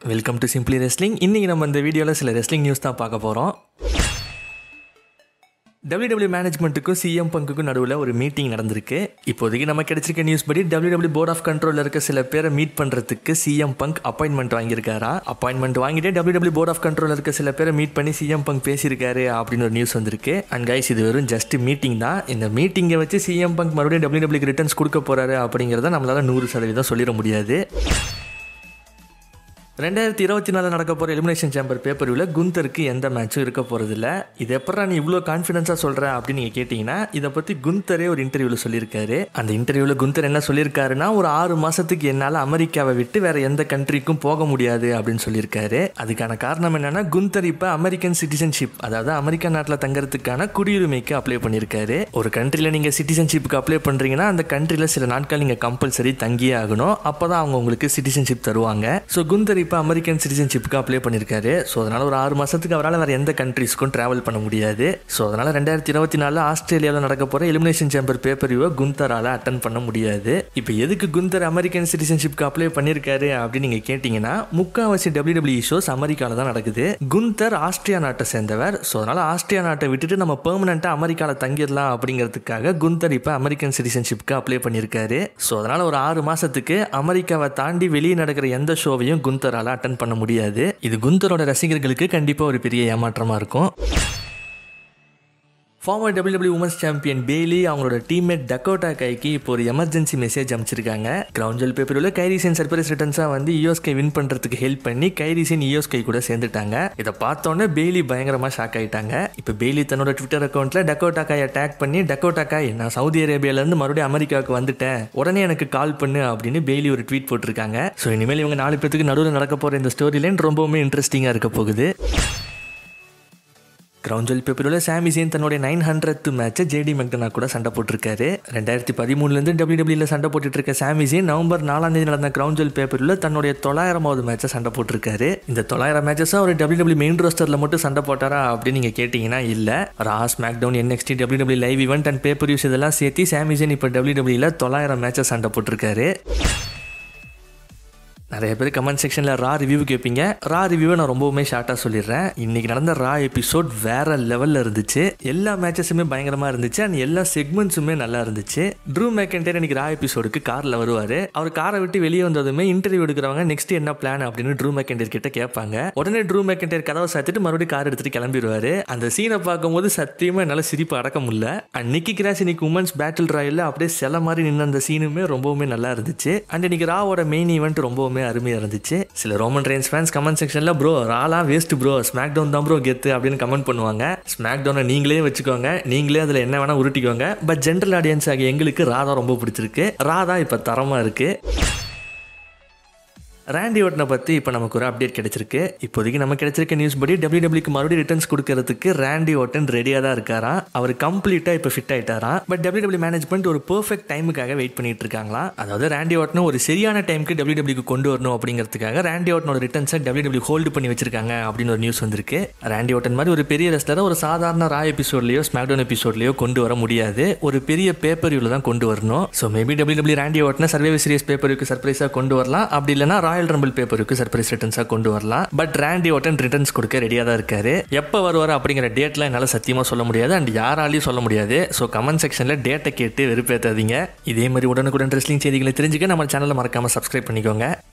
welcome to simply wrestling இன்றைக்கி நம்ம இந்த வீடியோவில் சில ரெஸ்லிங் நியூஸ் தான் பார்க்க போகிறோம் WWE மேனேஜ்மெண்ட்டுக்கும் சிஎம் பங்குக்கும் நடுவில் ஒரு மீட்டிங் நடந்திருக்கு இப்போதைக்கு நம்ம கிடைச்சிருக்க நியூஸ் படி WWE போர்ட் ஆஃப் கண்ட்ரோலில் இருக்க சில பேரை மீட் பண்ணுறதுக்கு சிஎம் பங்க் அப்பாயின்மெண்ட் வாங்கியிருக்காரா அப்பாயின்மெண்ட் வாங்கிட்டு WWE போர்ட் ஆஃப் கண்ட்ரோலில் இருக்க சில பேரை மீட் பண்ணி சிஎம் பங்க் பேசியிருக்காரு அப்படின்னு ஒரு நியூஸ் வந்திருக்கு அண்ட் கைஸ் இது வெறும் ஜஸ்ட் மீட்டிங் தான் இந்த மீட்டிங்கை வச்சு சிஎம் பங்க் மறுபடியும் WWE ரிட்டர்ன்ஸ் கொடுக்க போறாரு அப்படிங்கிறத நம்மளால நூறு சதவீதம் சொல்லிட முடியாது ரெண்டாயிரத்தி இருபத்தி நாலு நடக்க போகிற எலிமினேஷன் சேம்பர் பேப்பரில் குந்தருக்கு எந்த மேட்சும் இருக்க போகிறதில்ல இது எப்படா நீ இவ்வளோ கான்ஃபிடென்ஸாக சொல்கிற அப்படின்னு நீங்கள் கேட்டிங்கன்னா இதை பற்றி குந்தரே ஒரு இன்டர்வியூவில் சொல்லியிருக்காரு அந்த இன்டர்வியூவில் குந்தர் என்ன சொல்லியிருக்காருன்னா ஒரு ஆறு மாதத்துக்கு என்னால் அமெரிக்காவை விட்டு வேற எந்த கண்ட்ரிக்கும் போக முடியாது அப்படின்னு சொல்லியிருக்காரு அதுக்கான காரணம் என்னன்னா குந்தர் இப்போ அமெரிக்கன் சிட்டிசன்ஷிப் அதாவது அமெரிக்கா நாட்டில் தங்கறதுக்கான குடியுரிமைக்கு அப்ளை பண்ணியிருக்காரு ஒரு கண்ட்ரியில் நீங்கள் சிட்டிசன்ஷிப்புக்கு அப்ளை பண்ணுறீங்கன்னா அந்த கண்ட்ரியில் சில நாட்கள் நீங்கள் கம்பல்சரி தங்கியே ஆகணும் அப்போ தான் அவங்க உங்களுக்கு சிட்டிசன்ஷிப் தருவாங்க ஸோ குந்தர் இப்போ அமெரிக்கன் சிட்டிசன்ஷிப்புக்கு அப்ளை பண்ணியிருக்காரு ஸோ அதனால் ஒரு ஆறு மாதத்துக்கு அவரால் வேறு எந்த கண்ட்ரீஸ்க்கும் ட்ராவல் பண்ண முடியாது ஸோ அதனால் ரெண்டாயிரத்தி இருபத்தி நாலில் ஆஸ்திரேலியாவில் நடக்க போகிற எலிமினேஷன் சேம்பர் பேப்பர் வியூவை குந்தரால் அட்டன் பண்ண முடியாது இப்போ எதுக்கு குந்தர் அமெரிக்கன் சிட்டிசன்ஷிப்க்கு அப்ளை பண்ணியிருக்காரு அப்படின்னு நீங்கள் கேட்டிங்கன்னா முக்காவாசி டபிள்யூடபிள்யூ ஷோஸ் அமெரிக்காவில் தான் நடக்குது குந்தர் ஆஸ்திரியா நாட்டை சேர்ந்தவர் ஸோ அதனால் ஆஸ்திரியா நாட்டை விட்டுட்டு நம்ம பெர்மனெண்ட்டாக அமெரிக்காவில் தங்கிடலாம் அப்படிங்கிறதுக்காக குந்தர் இப்போ அமெரிக்கன் சிட்டிசன்ஷிப்க்கு அப்ளை பண்ணியிருக்காரு ஸோ அதனால் ஒரு ஆறு மாதத்துக்கு அமெரிக்காவை தாண்டி வெளியே நடக்கிற எந்த ஷோவையும் குந்தரால் அட்டன் பண்ண முடியாது இது குந்தரோட ரசிகர்களுக்கு கண்டிப்பாக ஒரு பெரிய ஏமாற்றமாக இருக்கும் former W women's champion Bayley அவங்களோட டீம்மேட் டக்கோட்டா கைக்கு இப்போ ஒரு எமர்ஜென்சி மெசேஜ் அமைச்சிருக்காங்க கிரவுஞ்சல் பேப்பரில் கைரிசன் சர்ப்ரைஸ் ரிட்டர்ன்ஸாக வந்து இயோஸ்கை வின் பண்ணுறதுக்கு ஹெல்ப் பண்ணி கைரிசன் இயோஸ்கை கூட சேர்ந்துட்டாங்க இதை பார்த்தோன்னே பேலி பயங்கரமாக ஷாக் ஆயிட்டாங்க இப்போ பேலி தன்னோட ட்விட்டர் அக்கௌண்ட்டில் டக்கோட்டா காயை டேக் பண்ணி டக்கோட்டா காய் நான் சவுதி அரேபியாவிலேருந்து மறுபடியும் அமெரிக்காவுக்கு வந்துட்டேன் உடனே எனக்கு கால் பண்ணு அப்படின்னு பேலி ஒரு ட்வீட் போட்டிருக்காங்க ஸோ இனிமேல் இவங்க நாலு பேத்துக்கு நடுவில் நடக்க போகிற இந்த ஸ்டோரி லைன் ரொம்பவுமே இன்ட்ரெஸ்டிங்காக இருக்க போகுது கிரவுஞ்சல் பேப்பரில் சாமிசேன் தன்னுடைய நைன் ஹண்ட்ரட் மேட்சை ஜேடி மெக்டனா கூட சண்டை போட்டிருக்காரு ரெண்டாயிரத்தி பதிமூணுலேருந்து டபிள்யூடபிள்யூல சண்டை போட்டுட்டு இருக்க சாமிசேன் நவம்பர் நாலாம் தேதி நடந்த கிரவுஞ்சல் பேப்பரில் தன்னுடைய தொள்ளாயிரமாவது மேட்சை சண்டை போட்டிருக்காரு இந்த தொள்ளாயிரம் மேட்சஸும் அவர் டபிள்யூடபிள்யூ மெயின் ரோஸ்டரில் மட்டும் சண்டை போட்டாரா அப்படின்னு நீங்கள் கேட்டிங்கன்னா இல்லை Raw SmackDown NXT WWE live event and pay per view இதெல்லாம் சேர்த்து சாமிசேன் இப்போ டபிள்யூடபிள்யூல தொள்ளாயிரம் மேட்சை சண்டை போட்டிருக்காரு நிறைய பேர் கமெண்ட் செக்ஷனில் ரா ரிவ்யூ கேட்பீங்க ரா ரிவ்யூவை நான் ரொம்பவுமே ஷார்ட்டாக சொல்லிடுறேன் இன்றைக்கி நடந்த ரா எபிசோட் வேற லெவலில் இருந்துச்சு எல்லா மேட்சஸுமே பயங்கரமாக இருந்துச்சு அண்ட் எல்லா செக்மெண்ட்ஸுமே நல்லா இருந்துச்சு ட்ரூ மேக்கண்டேர் இன்னைக்கு ரா எபிசோடுக்கு காரில் வருவார் அவர் காரை விட்டு வெளியே வந்ததுமே இன்டர்வியூ எடுக்கிறவங்க நெக்ஸ்ட் என்ன பிளான் அப்படின்னு ட்ரூ மேக்கண்டேர் கிட்ட கேட்பாங்க உடனே ட்ரூ மேக்கண்டேர் கதவை சாத்திட்டு மறுபடியும் கார் எடுத்துட்டு கிளம்பிடுவார் அந்த சீனை பார்க்கும்போது சத்தியமாக என்னால் சிரிப்பு அடக்க முடியல அண்ட் நிக்கி கிராஸ் இன்னைக்கு உமன்ஸ் பேட்டில் ராயில் அப்படியே சில மாதிரி நின்று அந்த சீனுமே ரொம்பவுமே நல்லா இருந்துச்சு அண்ட் இன்னைக்கு ராவோட மெயின் ஈவெண்ட் ரொம்பவுமே அருமையாக இருந்துச்சு சில ரோமன் ரெயின்ஸ் ஃபேன்ஸ் கமெண்ட் செக்ஷனில் ப்ரோ ராலாம் வேஸ்ட் ப்ரோ ஸ்மாக் டவுன் தான் ப்ரோ கெத்து அப்படின்னு கமெண்ட் பண்ணுவாங்க ஸ்மாக் டவுனை நீங்களே வச்சுக்கோங்க நீங்களே அதில் என்ன வேணால் உருட்டிக்கோங்க பட் ஜென்ரல் ஆடியன்ஸ் ஆகிய எங்களுக்கு ராதா ரொம்ப பிடிச்சிருக்கு ராதா இப்போ தரமாக இருக்குது ரேண்டி ஓட்டனை பற்றி இப்போ நமக்கு ஒரு அப்டேட் கிடைச்சிருக்கு இப்போதைக்கு நம்ம கிடைச்சிருக்க நியூஸ் படி டபிள்யூடபிள்யூக்கு மறுபடியும் ரிட்டர்ன்ஸ் கொடுக்கறதுக்கு ரேண்டி ஓட்டன் ரெடியாக தான் இருக்காராம் அவர் கம்ப்ளீட்டாக இப்போ ஃபிட் ஆயிட்டாராம் பட் டபிள்யூடபிள்யூ மேனேஜ்மெண்ட் ஒரு பெர்ஃபெக்ட் டைமுக்காக வெயிட் பண்ணிட்டு இருக்காங்களாம் அதாவது ரேண்டி ஓட்டனை ஒரு சரியான டைமுக்கு டபிள்யூடபிள்யூக்கு கொண்டு வரணும் அப்படிங்கிறதுக்காக ரேண்டி ஓட்டனோட ரிட்டர்ன்ஸை டபிள்யூடபிள்யூ ஹோல்டு பண்ணி வச்சிருக்காங்க அப்படின்னு ஒரு நியூஸ் வந்திருக்கு ரேண்டி ஓட்டன் மாதிரி ஒரு பெரிய ரெஸ்லரை ஒரு சாதாரண ரா எபிசோட்லையோ ஸ்மாக்டவுன் எபிசோட்லையோ கொண்டு வர முடியாது ஒரு பெரிய பேப்பர் வியூவில் தான் கொண்டு வரணும் ஸோ மேபி டபிள்யூடபிள்யூ ரேண்டி ஓட்டனை சர்வே சீரியஸ் பேப்பருக்கு சர்ப்ரைஸாக கொண்டு வரலாம் அப்படி இல்லைனா ராயல் ரம்பிள் பேப்பருக்கு சர்ப்ரைஸ் ரிட்டர்ன்ஸாக கொண்டு வரலாம் பட் ரேண்டி ஓட்டன் ரிட்டர்ன்ஸ் கொடுக்க ரெடியாக தான் இருக்காரு எப்போ வருவார் அப்படிங்கிற டேட்லாம் என்னால் சத்தியமாக சொல்ல முடியாது அண்ட் யாராலையும் சொல்ல முடியாது ஸோ கமெண்ட் செக்ஷனில் டேட்டை கேட்டு வெறுப்பேற்றாதீங்க இதே மாதிரி உடனுக்குடன் ரெஸ்லிங் செய்திகளை தெரிஞ்சுக்க நம்ம சேனலை மறக்காமல் சப்ஸ்கிரைப் பண்ணிக்கோங்க